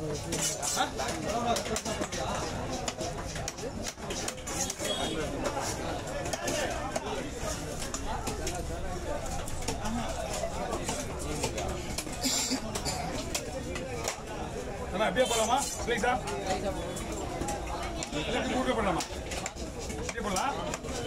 அண்ணா அப்படியே போடலாமா ஸ்லைஸா எல்லாத்தையும் கூட்டே போடலாமா அப்படியே போடலாம்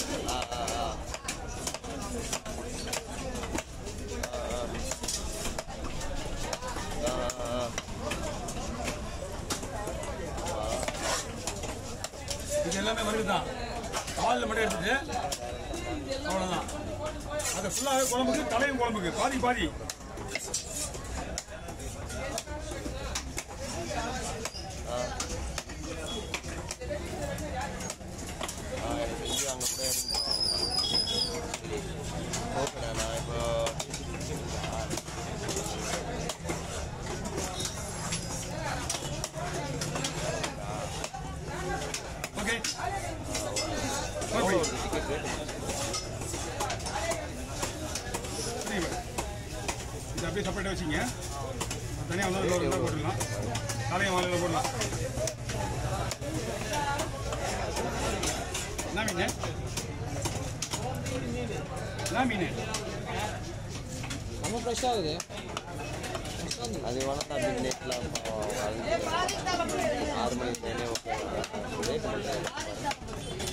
இது எல்லாமே வருது தான் பாலில் மட்டும் எடுத்துட்டு அவ்வளோதான் அது ஃபுல்லாகவே குழம்புக்கு தலையும் குழம்புக்கு பாதி பாதி இங்கே அங்கே கூட ஓகேண்ணா நான் இப்போ ஓகே ஓகே டிக்கெட் ரேட்டு புரியுது இது அப்படியே செப்பரேட்டாக வச்சுங்க தனியாக வந்து ஒரு ரெண்டாக போட்டுடலாம் தலையை வாழையில் போடலாம் என்ன மீன் என்ன மீன் நம்ம ஃப்ரெஷ்ஷாக இருக்குது ஃப்ரெஷ்ஷாக இருந்தது அது வேணா நான் மிட் நைட்லாம் ஆறு மணிக்கு மேலே ஓகே ரேட்டு பண்ணுறேன்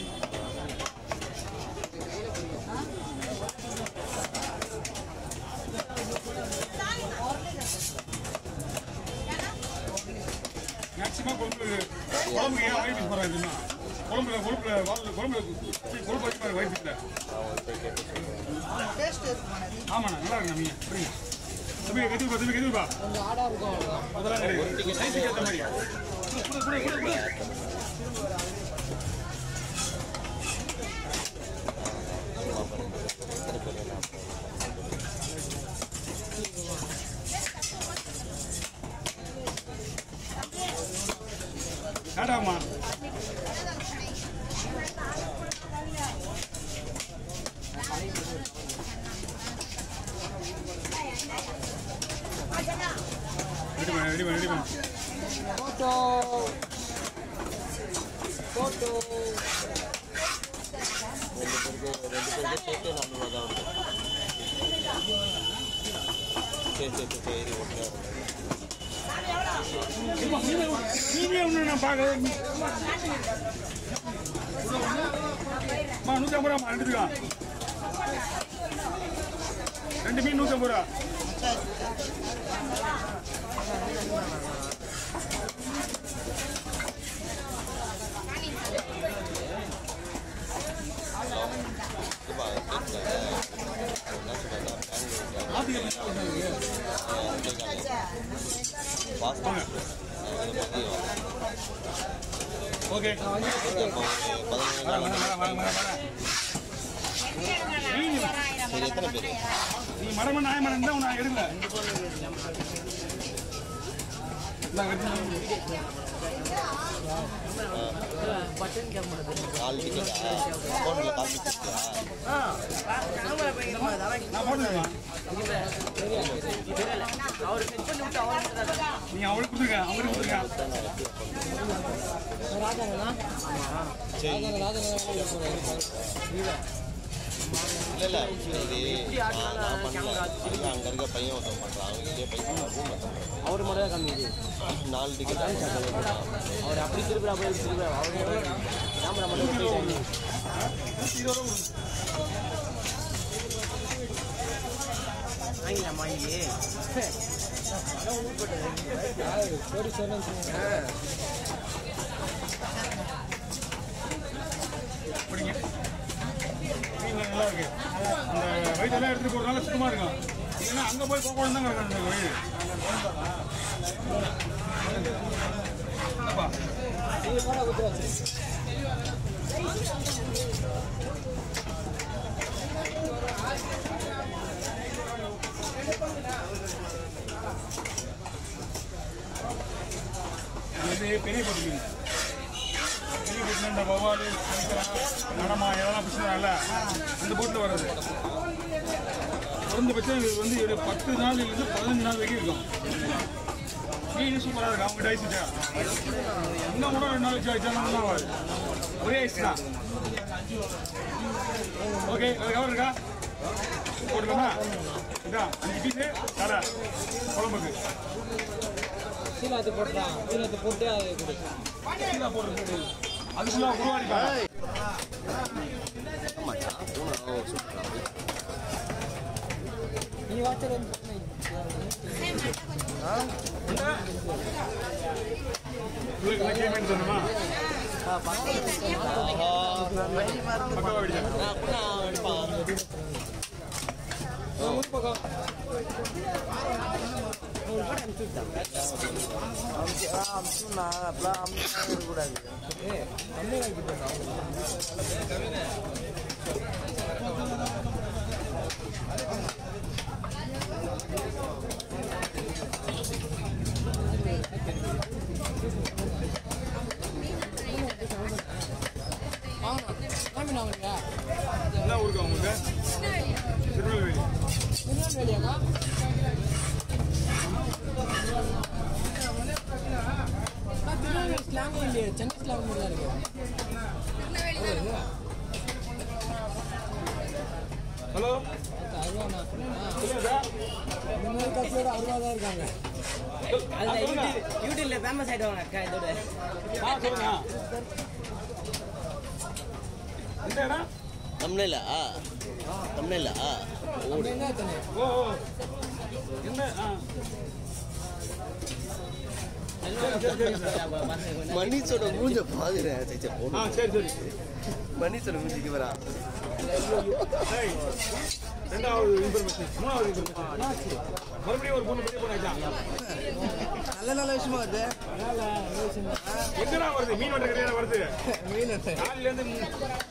மேக்ஸிமம் குழம்பு குழம்புக்கு ஏன் வயிறு போகிறாங்க தெரியுமா குழம்புல கொழுப்புல வாழ் குழம்புல சீ, கொழுப்பு வச்சு பாரு வயிறு நான் ஒரு கேட்டு டேஸ்ட் இருக்குமாண்ணா ஆமாண்ணா நல்லா இருக்குண்ணா மீன் புரியுங்க தம்பி கத்திப்பா தம்பி கத்திப்பா கொஞ்சம் ஆடாக இருக்கும் அவ்வளோதான் அதெல்லாம் கிடையாது சைஸுக்கு ஏற்ற மாதிரி குடு, குடு, குடு, குடு, குடு. வேண்டாமா ரெடி பண்ணு ரெடி பண்ணு ரெடி பண்ணு ஃபோட்டோ ஃபோட்டோ ரெண்டு பேருக்கு ரெண்டு பேருக்கு சேர்த்து நானூறுவா தான் வருது சரி சரி சரி சரி ஓகே இப்ப மீனே மீனே ஒன்று நான் பார்க்க மா நூற்றி ஐம்பது ரூபா ரெண்டுத்துக்கா ரெண்டு மீன் நூற்றி ஐம்பது ரூபா இப்போ கேட்குறேன் என்ன சொல்கிறேன் பெங்களூர் பாஸ்தா மதியம் ஓகே இப்போ ஒரு பதினேழு நாள் வர வர வர வர மீன் சரி எத்தனை பேர் நீ மரம நாய மரம் தான் நான் எடுக்கல இந்தாங்க, எடுத்துட்டு பட்டன் கேமரா நாலு டிக்கெட்டா ஃபோனில் காப்பி கொடுத்தியா நான் போட்டுருக்கேன் அவர் செட் பண்ணி விட்டு அவர் நீ அவளுக்கு கொடுத்துருக்க அவங்களுக்கு கொடுத்துருக்க ராஜாங்களா சரி ராஜாங்க இல்லை இல்லை இது நான் நான் பண்ணல இது அங்கே இருக்க பையன் ஒருத்தன் பண்ணுறான் அவன் இதே பையன் ரூம் ஒருத்தன் அவர் மட்டும் தான் கம்மி இது நாலு டிக்கெட் அவர் அப்படி திருப்பி அப்படி திருப்பி அவர் கேமரா மட்டும் விட்டுட்டாங்க. வாங்கிக்கலாமா இங்கே கோடி சொன்னு பிடிங்க மீன் நல்லா இருக்கு அந்த வயிற்றெல்லாம் எடுத்துட்டு போகிறதுனால சுத்தமாக இருக்கும் இல்லைன்னா அங்கே போய் கோக்கம் தான் கிடக்கும் அந்த வயிறு என்னப்பா நீங்கள் போட கொடுத்து இது வந்து பெரிய போட்டு மீன் பெரிய போட்டு இந்த வவாலு சங்கரா நடமா இதெல்லாம் பிடிச்சிடறாங்கல்ல அந்த போட்டில் வர்றது குறைந்தபட்சம் இது வந்து ஒரு பத்து நாள்லேருந்து பதினஞ்சு நாள் வரைக்கும் இருக்கும் மீன் சூப்பரா இருக்கு அவங்க ஐஸ் வச்சா இன்னும் கூட ரெண்டு நாள் வச்சு வச்சாலும் ஆகாது ஒரே ஐஸ் தான் ஓகே அது கவர் இருக்கா போட்டுக்கோமா இதான் அஞ்சு பீஸு தலை குழம்புக்கு சீலாத்து போட்டுதான் சீலாத்து போட்டு அது கொடு கீழே போடுறது அது ஃபுல்லாக உருவாடிப்பாங்க மச்சான் பூனை ஓ சூப்பரா நீ வாட்சர் வந்து உங்களுக்கு நான் கேட்க சொன்னமா பக்காவா அடிச்சேன் நான் கூட எடுப்பான் என்ன ஊருக்கு உங்களுக்கு திருநெல்வேலி ஸ்லாங் இல்லையே சென்னை ஸ்லாங் மட்டும் தான் இருக்கு ஹலோ அருவாண்ணா சொல்லுங்க சார் இந்த மாதிரி கட்சியோட அருவா தான் இருக்காங்க ஆ, சொல்லுங்க யூடியூப்ல ஃபேமஸ் ஆயிடுவாங்க அக்கா இதோட ஆ சொல்லுங்க இந்த இடம் தமிழ்ல தமிழ்ல அப்படி என்ன எத்தனை ஓ ஓ. என்ன ஆ சரி சரி சரி சார் மணிஷோட மூஞ்ச பாக்குறேன் சரி சரி ஆ போதும் சரி சரி மணிஷோட மூஞ்சிக்கு வரா சரி ரெண்டாவது இன்ஃபர்மேஷன் மூணாவது இன்ஃபர்மேஷன் மறுபடியும் ஒரு பொண்ணு பெரிய பொண்ணு ஆயிட்டான் நல்ல நல்ல விஷயமா வருது எங்கடா வருது மீன் வட்ட கடையில வருது மீன் காலையில இருந்து மீன்.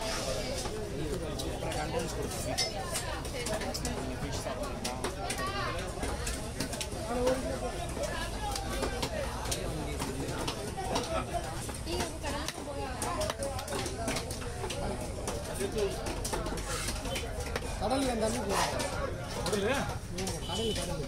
கடலுக்கு அந்த தண்ணி போகும் முதல்ல கடல் கடல்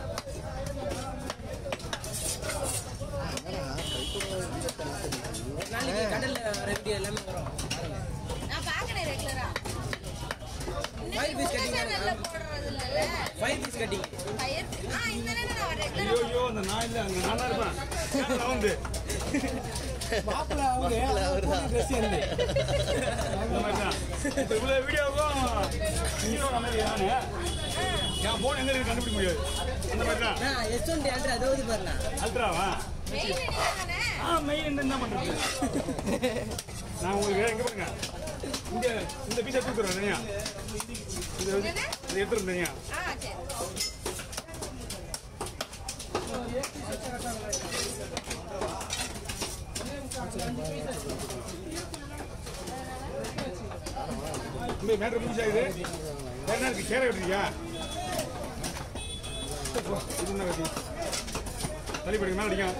நாளைக்கு கடல்ல வர வீடியோ எல்லாமே வரும் நான் பார்க்கறேன் ரெகுலரா ஃபைவ் பீஸ் கட்டிங் சேனல்ல போடுறது இல்ல ஃபைவ் பீஸ் கட்டிங் பயிர் ஆ இந்த நேரம் நான் ரெகுலரா ஐயோ ஐயோ அந்த நான் இல்ல அங்க நான் தான் இருப்பேன் கேமரா வந்து மாப்பிள்ள அவங்க ட்ரெஸ் வந்து இந்த மாதிரி தான் இப்ப இவ்வளவு வீடியோவுக்கும் ஹீரோ மாதிரி நானு என் போன் எங்க இருக்கு கண்டுபிடிக்க முடியாது அந்த மாதிரி தான் நான் எஸ் ஒன் அல்ட்ரா அதாவது பாருண்ணா அல்ட்ராவா மெயின் நீங்க தானே ஆ மெயின் என்ன பண்றது நான் உங்களுக்கு எங்க பாருங்க இங்க இந்த பீஸை தூக்குறேன் தனியா இது வந்து- இது எடுத்துருந்தேன் தனியா ஆ சரி இந்த மேட்ரு முடிஞ்சா இது வேற என்ன இருக்கு சேரை வெட்டுறியா இது என்ன வெட்டி தள்ளி படிக்க மேலே அடிக்கும்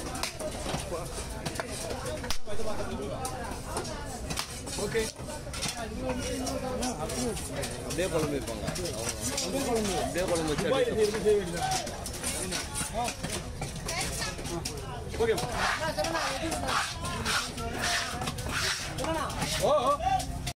ஓகே அப்படியே குழம்பு வைப்பாங்க அவங்க அப்படியே குழம்பு வச்சு துபாயில் அப்படியே செய்யறது செய்ய வேண்டியதா ஓகே ஓ ஓ